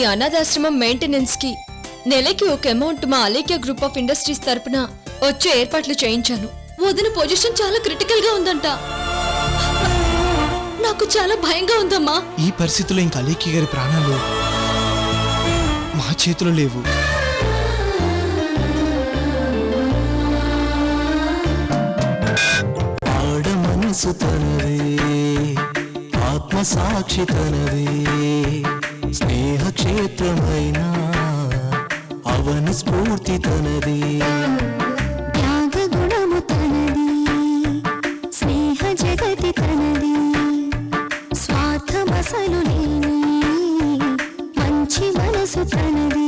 అనాథాశ్రమం మెయింటెనెన్స్ కి నెలకి ఒక అమౌంట్ మా అలేఖ్య గ్రూప్ ఆఫ్ ఇండస్ట్రీస్ తరపున వచ్చే ఏర్పాట్లు చేయించాను వదిన పొజిషన్ చాలా క్రిటికల్ గా ఉందంట నాకు చాలా భయంగా ఉందమ్మా ఈ పరిస్థితిలో ఇంకా అలేఖ్య గారి ప్రాణాలు మా చేతిలో లేవు ఆడ మనసు తనదే ఆత్మ సాక్షి తనదే స్నేహ క్షేత్రమైన అవని స్ఫూర్తి తనదే త్యాగ గుణము తనది స్నేహ జగతి తనది స్వార్థమసలు లేని మంచి మనసు తనది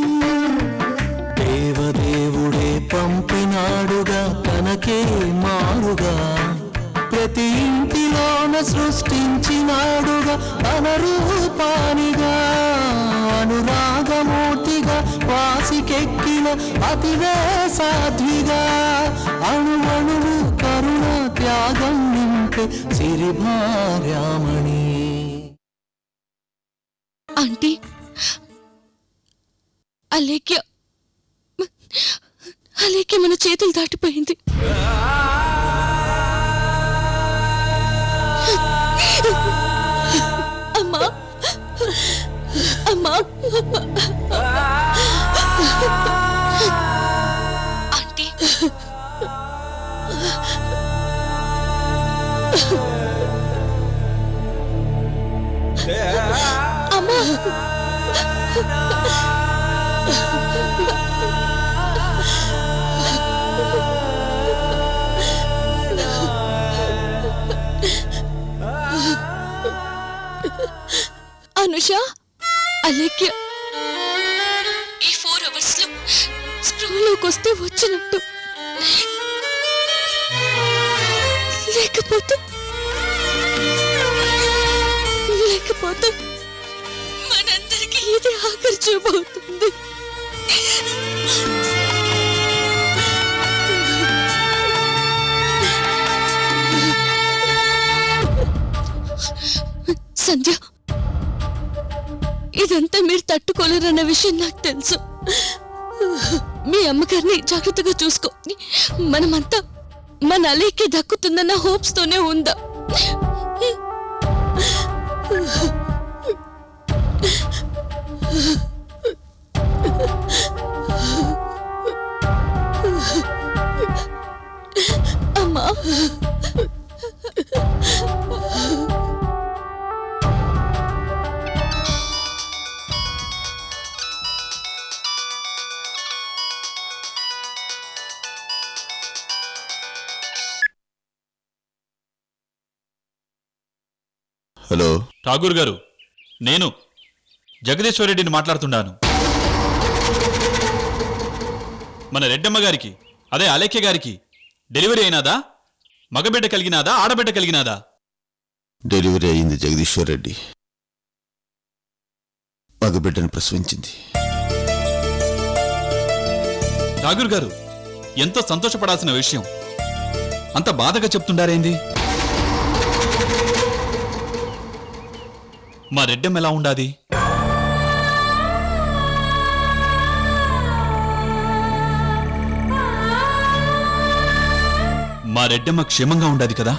దేవదేవుడే పంపినాడుగా తనకే మారుగా ప్రతి ఇంటిలోన సృష్టించినాడుగా తన రూపానిగా అనురాగమూర్తిగా వాసికెక్కిన అతివే సాధ్విగా అణువణువు కరుణ త్యాగం నింపే సిరిభార్యామణి ఆంటీ అలేఖ్య అలేఖ్య మన చేతులు దాటిపోయింది అమ్మా అమ్మా ఆంటీ అమ్మా అనుష అలేఖ్య ఈ ఫోర్ అవర్స్ లో స్పృహలోకి వస్తే వచ్చినట్టు లేకపోతే లేకపోతే మనందరికీ ఇది ఆఖరి చూపవుతుంది సంధ్య ఇదంతా మీరు తట్టుకోలేరన్న విషయం నాకు తెలుసు మీ అమ్మగారిని జాగ్రత్తగా చూసుకో మనమంతా మన అలేకే దక్కుతుందన్న హోప్స్ తోనే ఉందా అమ్మా హలో ఠాగూర్ గారు నేను జగదీశ్వరరెడ్డిని మాట్లాడుతున్నాను మన రెడ్డమ్మ గారికి అదే అలేఖ్య గారికి డెలివరీ అయినాదా మగబిడ్డ కలిగినాదా ఆడబిడ్డ కలిగినాదా డెలివరీ అయింది జగదీశ్వర్ రెడ్డి మగబిడ్డను ప్రసవించింది ఠాగూర్ గారు ఎంతో సంతోషపడాల్సిన విషయం అంత బాధగా చెప్తుండారేంది మా రెడ్డెం ఎలా ఉండాది మా రెడ్డమ్మ క్షేమంగా ఉండాది కదా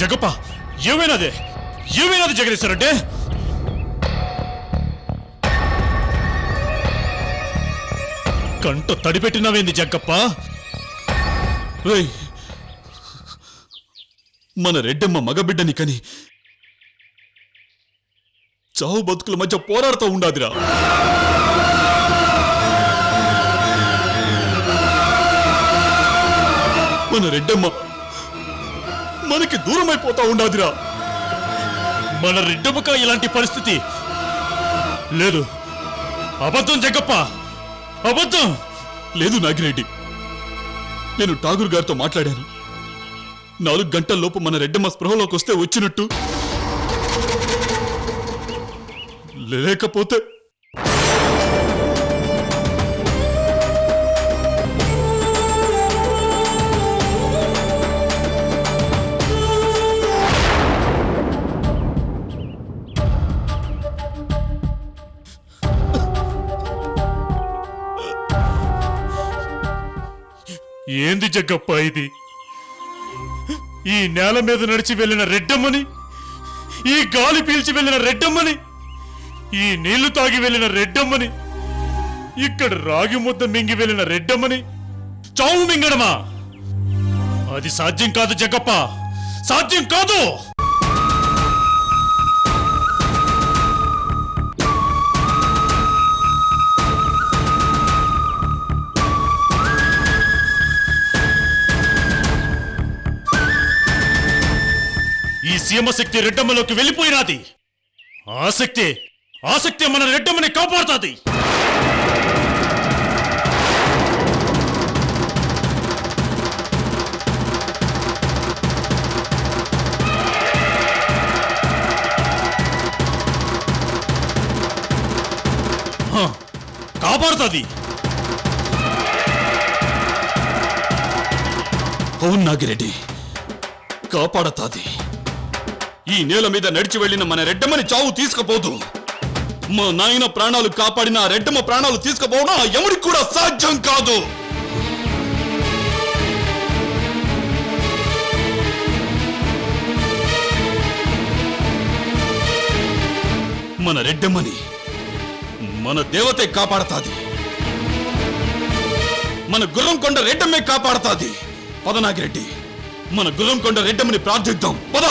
జగప్ప ఏమైనది ఏమైనది జగదీశ్వర్ అంటే కంట తడిపెట్టినవేంది జగ్గప్ప రేయ్ మన రెడ్డమ్మ మగబిడ్డని కని చావు బతుకుల మధ్య పోరాడుతూ ఉండాదిరా మన రెడ్డమ్మ మనకి దూరమైపోతా ఉండాదిరా మన రెడ్డమ్మక ఇలాంటి పరిస్థితి లేదు అబద్ధం జగ్గప్ప అబద్ధం లేదు నాగిరెడ్డి నేను ఠాగూర్ గారితో మాట్లాడాను నాలుగు గంటల్లోపు మన రెడ్డమ్మ స్పృహలోకి వస్తే వచ్చినట్టు లేకపోతే ఏంది జగ్గప్ప ఇది ఈ నేల మీద నడిచి వెళ్ళిన రెడ్డమ్మని ఈ గాలి పీల్చి వెళ్ళిన రెడ్డమ్మని ఈ నీళ్లు తాగి వెళ్ళిన రెడ్డమ్మని ఇక్కడ రాగి ముద్ద మింగి వెళ్ళిన రెడ్డమ్మని చావు మింగడమా అది సాధ్యం కాదు జగ్గప్ప సాధ్యం కాదు ఈ సీమశక్తి రెడ్డమ్మలోకి వెళ్ళిపోయినది ఆసక్తి ఆసక్తి మన రెడ్డమ్మని కాపాడుతుంది కాపాడుతుంది అవును నాగిరెడ్డి కాపాడతాది ఈ నేల మీద నడిచి వెళ్ళిన మన రెడ్డమ్మని చావు తీసుకుపోదు మా నాయన ప్రాణాలు కాపాడిన ఆ రెడ్డమ్మ ప్రాణాలు తీసుకుపోవడం ఆ యముడికి కూడా సాధ్యం కాదు మన రెడ్డమ్మని మన దేవతే కాపాడతాది మన గుర్రం కొండ రెడ్డమ్మే కాపాడతాది పద నాగిరెడ్డి మన గుర్రం కొండ రెడ్డమ్మని ప్రార్థిద్దాం పద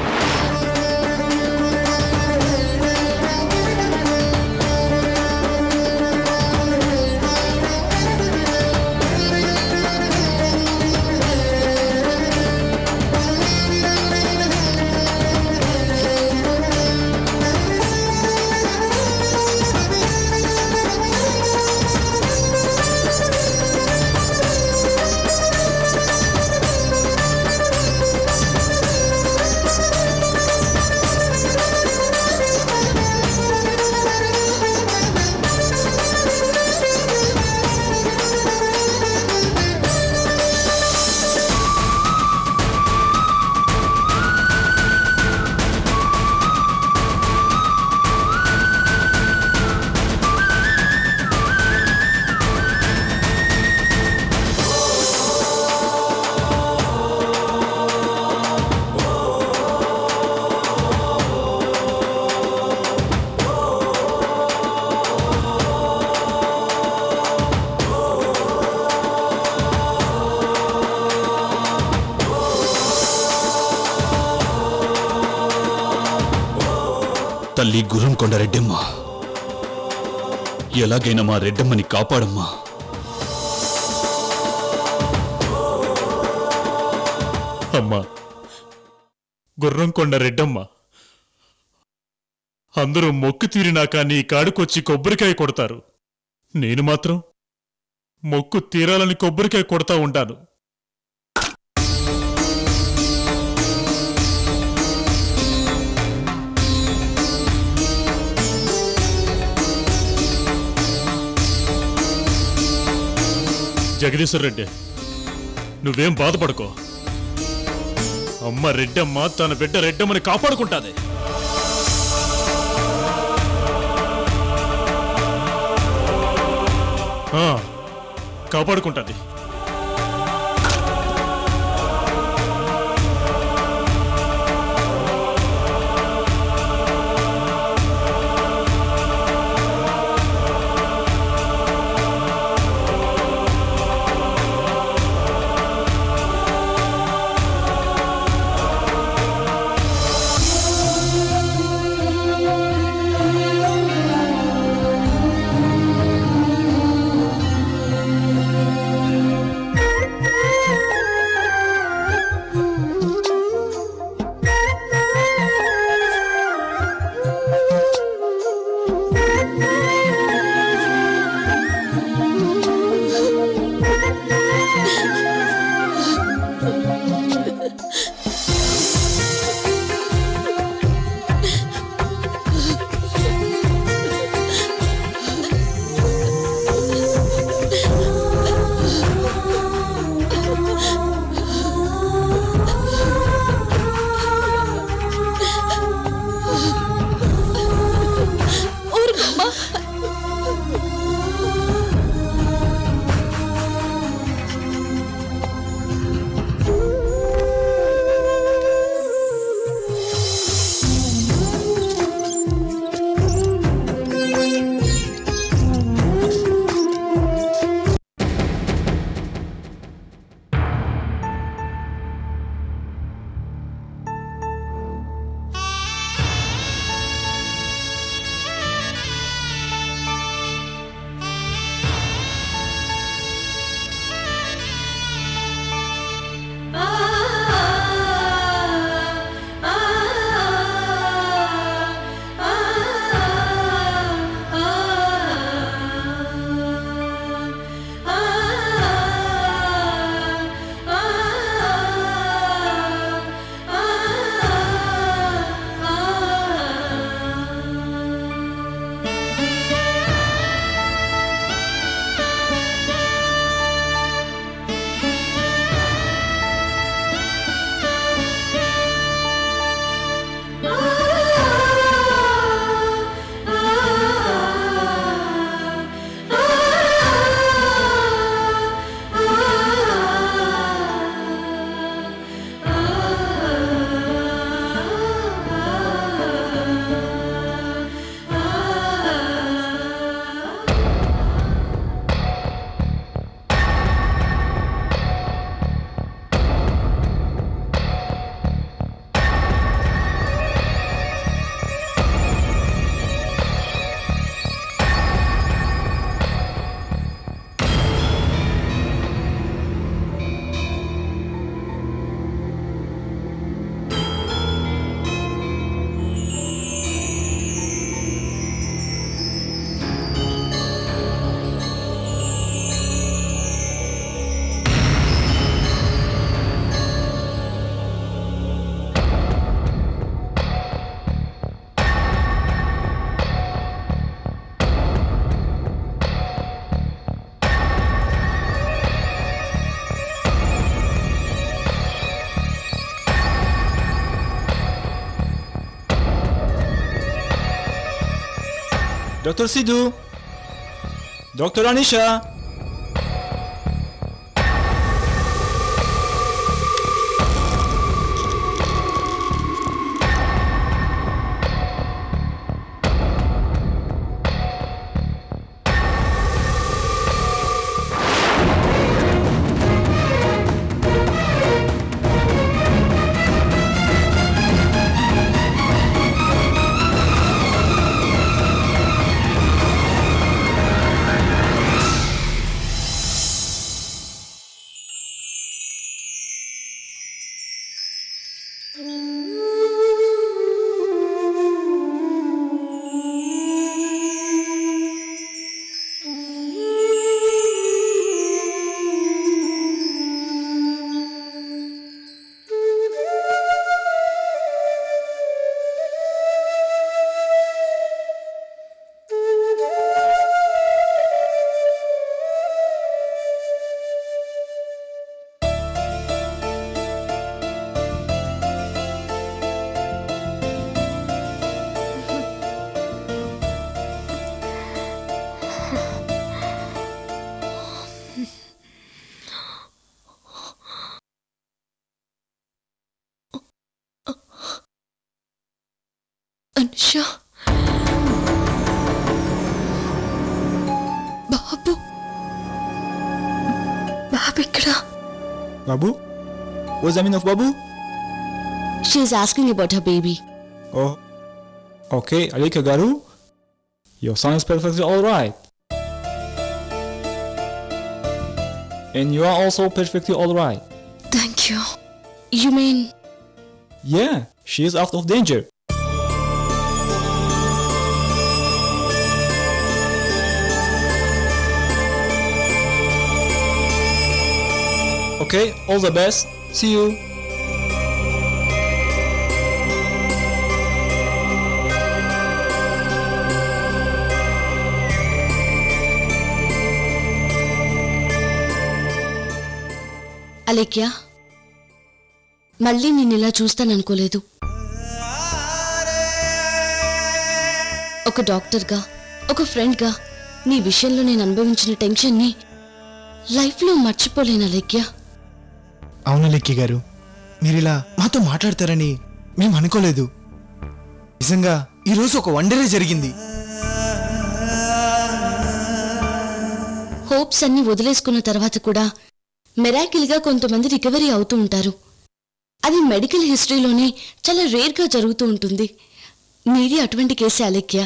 తల్లి గుర్రం కొండ రెడ్డమ్మ ఎలాగైనా మా రెడ్డమ్మని కాపాడమ్మా అమ్మా గుర్రం కొండ రెడ్డమ్మ అందరూ మొక్కు తీరినాక నీ కాడుకొచ్చి కొబ్బరికాయ కొడతారు నేను మాత్రం మొక్కు తీరాలని కొబ్బరికాయ కొడతా ఉంటాను జగదీశ్వర్ రెడ్డి నువ్వేం బాధపడుకో అమ్మ రెడ్డమ్మ తన బిడ్డ రెడ్డమ్మని కాపాడుకుంటాది ఆ, కాపాడుకుంటాది Dr. Sidhu. Dr. Anisha. Anusha బాబు బాబు ఇక్కడ Babu? What's the meaning of Babu? She's asking about her baby Oh. Okay, Alika Garu. Your son is perfectly alright. And you are also perfectly alright. Thank you you mean Yeah, she is out of danger. Okay, all the best. See you. Alekhya మళ్ళీ నేను ఇలా చూస్తాననుకోలేదు ఒక డాక్టర్గా ఒక ఫ్రెండ్గా నీ విషయంలో నేను అనుభవించిన టెన్షన్ని లైఫ్లో మర్చిపోలేను అలేఖ్య అవును లెక్కి గారు మీరు ఇలా మాతో మాట్లాడతారని మేము అనుకోలేదు నిజంగా ఈరోజు ఒక వండరే జరిగింది హోప్స్ అన్ని వదిలేసుకున్న తర్వాత కూడా మెరాకిల్గా కొంతమంది రికవరీ అవుతూ ఉంటారు అది మెడికల్ హిస్టరీలోనే చాలా రేర్గా జరుగుతూ ఉంటుంది నీది అటువంటి కేసే అలెక్య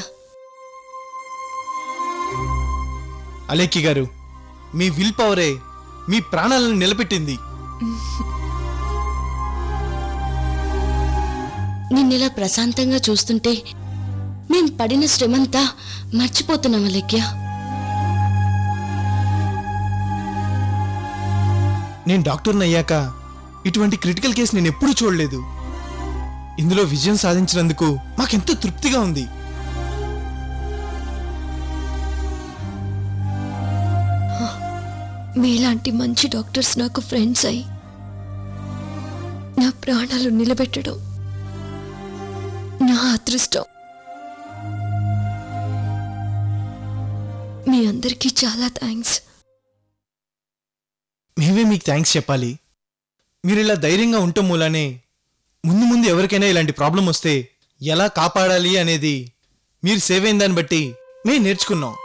అలెక్కి గారు మీ విల్ పవరే మీ ప్రాణాలను నిలబెట్టింది నిన్నిలా ప్రశాంతంగా చూస్తుంటే మేం పడిన శ్రమంతా మర్చిపోతున్నాం అలెక్య నేను డాక్టర్ని అయ్యాక ఇటువంటి క్రిటికల్ కేసు నేను ఎప్పుడూ చూడలేదు ఇందులో విజయం సాధించినందుకు మాకెంతో తృప్తిగా ఉంది మీలాంటి మంచి డాక్టర్స్ నాకు ఫ్రెండ్స్ అయి నా ప్రాణాలు నిలబెట్టడం నా అదృష్టం మీ అందరికీ చాలా థ్యాంక్స్ మేమే మీకు థ్యాంక్స్ చెప్పాలి మీరు ఇలా ధైర్యంగా ఉండటం మూలానే ముందు ముందు ఎవరికైనా ఇలాంటి ప్రాబ్లం వస్తే ఎలా కాపాడాలి అనేది మీరు సేవ్ అయిన దాన్ని బట్టి మేము నేర్చుకున్నాం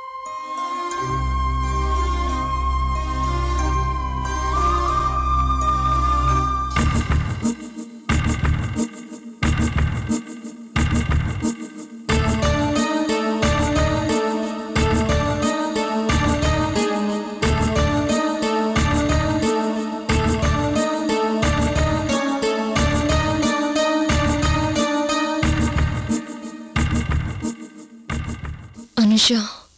అనుష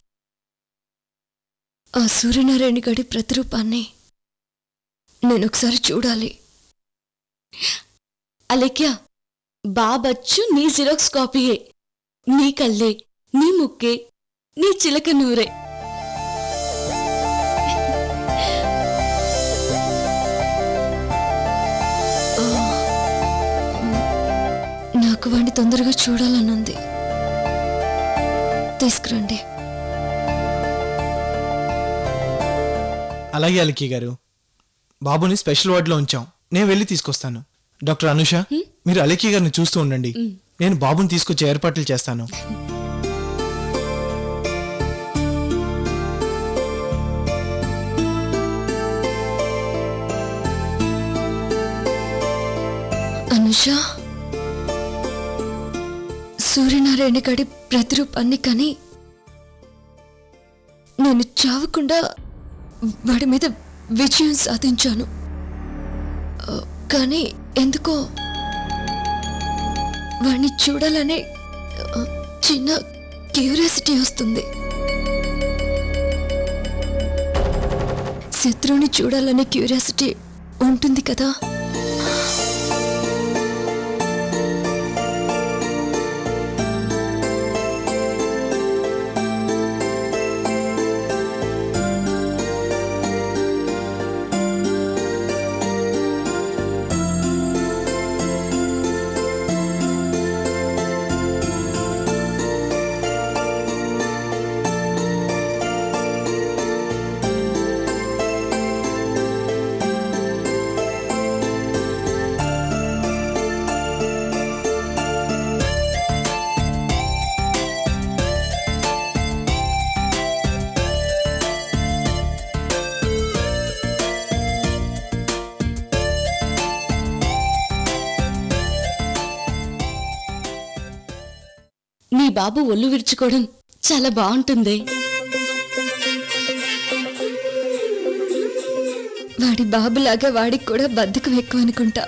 ఆ సూర్యనారాయణ గడి ప్రతిరూపాన్ని నేను ఒకసారి చూడాలి అలెక్య బాబచ్చు నీ జిరాక్స్ కాపీయే నీ కళ్ళే నీ ముక్కే నీ చిలక నూరే నాకు వాడిని తొందరగా చూడాలనుంది తీసుకురండి అలాగే అలికి గారు బాబుని స్పెషల్ వార్డులో ఉంచాం నేను వెళ్ళి తీసుకొస్తాను డాక్టర్ అనుష మీరు అలికి గారిని చూస్తూ ఉండండి నేను బాబుని తీసుకొచ్చే ఏర్పాట్లు చేస్తాను అనుష సూర్యనారాయణ గడి ప్రతిరూపాన్ని కానీ నేను చావకుండా వాడి మీద విజయం సాధించాను ఆ, కానీ ఎందుకో వాడిని చూడాలనే ఆ, చిన్న క్యూరియాసిటీ వస్తుంది శత్రువుని చూడాలనే క్యూరియాసిటీ ఉంటుంది కదా నీ బాబు ఒళ్ళు విరుచుకోవడం చాలా బాగుంటుంది వాడి బాబులాగా వాడికి కూడా బద్ధకం ఎక్కువ అనుకుంటా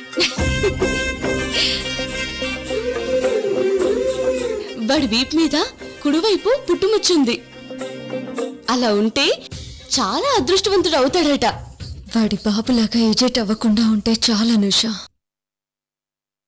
వాడి వీపు మీద కుడివైపు పుట్టుముచ్చుంది అలా ఉంటే చాలా అదృష్టవంతుడు అవుతాడట వాడి బాబులాగా ఎజెట్ అవ్వకుండా ఉంటే చాలా అనుష